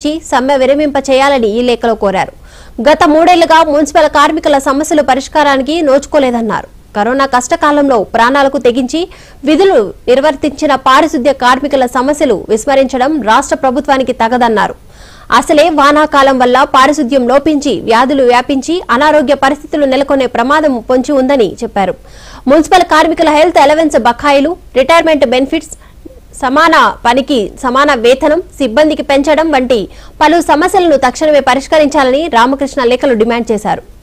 ఇచ్చి సమ్మె విరమింప చేయాలని ఈ లేఖలో కోరారు గత మూడేళ్లుగా మున్సిపల్ కార్మికుల సమస్యల పరిష్కారానికి నోచుకోలేదన్నారు కరోనా కష్టకాలంలో ప్రాణాలకు తెగించి విధులు నిర్వర్తించిన పారిశుద్ధ్య కార్మికుల సమస్యలు విస్మరించడం రాష్ట్ర ప్రభుత్వానికి తగదన్నారు అసలే వానాకాలం వల్ల పారిశుద్ధ్యం లోపించి వ్యాధులు వ్యాపించి అనారోగ్య పరిస్థితులు నెలకొనే ప్రమాదం పొంచి ఉందని చెప్పారు మున్సిపల్ కార్మికుల హెల్త్ అలవెన్స్ బకాయిలు రిటైర్మెంట్ బెనిఫిట్స్ సమాన పనికి సమాన వేతనం సిబ్బందికి పెంచడం వంటి పలు సమస్యలను తక్షణమే పరిష్కరించాలని రామకృష్ణ లేఖలు డిమాండ్ చేశారు